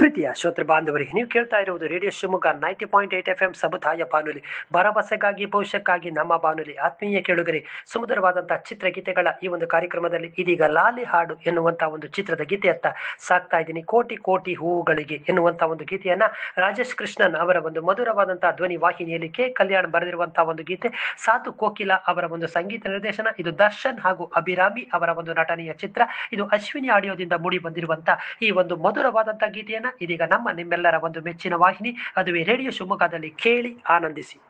ಪ್ರೀತಿಯ ಶ್ರೋತೃ ಬಾಂಧವರಿಗೆ ನೀವು ಕೇಳ್ತಾ ಇರುವುದು radio Shivamogga ninety point eight F M ಸಮುದಾಯ ಬಾನುಲಿ ಭರವಸೆಗಾಗಿ ಭವಿಷ್ಯಕ್ಕಾಗಿ ನಮ್ಮ ಬಾನುಲಿ ಆತ್ಮೀಯ ಕೇಳುಗರೆ ಸುಮಧುರವಾದಂತಹ ಚಿತ್ರಗೀತೆಗಳ ಈ ಒಂದು ಕಾರ್ಯಕ್ರಮದಲ್ಲಿ ಇದೀಗ ಲಾಲಿ ಹಾಡು ಎನ್ನುವಂತಹ ಒಂದು ಚಿತ್ರದ ಗೀತೆಯತ್ತ ಸಾಕ್ತಾ ಇದ್ದೀನಿ ಕೋಟಿ ಕೋಟಿ ಹೂವುಗಳಿಗೆ ಎನ್ನುವಂತಹ ಒಂದು ಗೀತೆಯನ್ನ ರಾಜೇಶ್ ಕೃಷ್ಣನ್ ಅವರ ಒಂದು ಮಧುರವಾದಂತಹ ಧ್ವನಿ ವಾಹಿನಿಯಲ್ಲಿ ಕೆ ಕಲ್ಯಾಣ್ ಬರೆದಿರುವಂತಹ ಒಂದು ಗೀತೆ ಸಾತು ಕೋಕಿಲ ಅವರ ಒಂದು ಸಂಗೀತ ನಿರ್ದೇಶನ ಇದು ದರ್ಶನ್ ಹಾಗೂ ಅಭಿರಾಮಿ ಅವರ ಒಂದು ನಟನೆಯ ಚಿತ್ರ ಇದು ಅಶ್ವಿನಿ ಆಡಿಯೋದಿಂದ ಮೂಡಿ ಬಂದಿರುವಂತಹ ಈ ಒಂದು ಮಧುರವಾದಂತಹ ಗೀತೆಯನ್ನ ಇದೀಗ ನಮ್ಮ ನಿಮ್ಮೆಲ್ಲರ ಒಂದು ಮೆಚ್ಚಿನ ವಾಹಿನಿ ಅದುವೇ ರೇಡಿಯೋ ಶಿವಮೊಗ್ಗದಲ್ಲಿ ಕೇಳಿ ಆನಂದಿಸಿ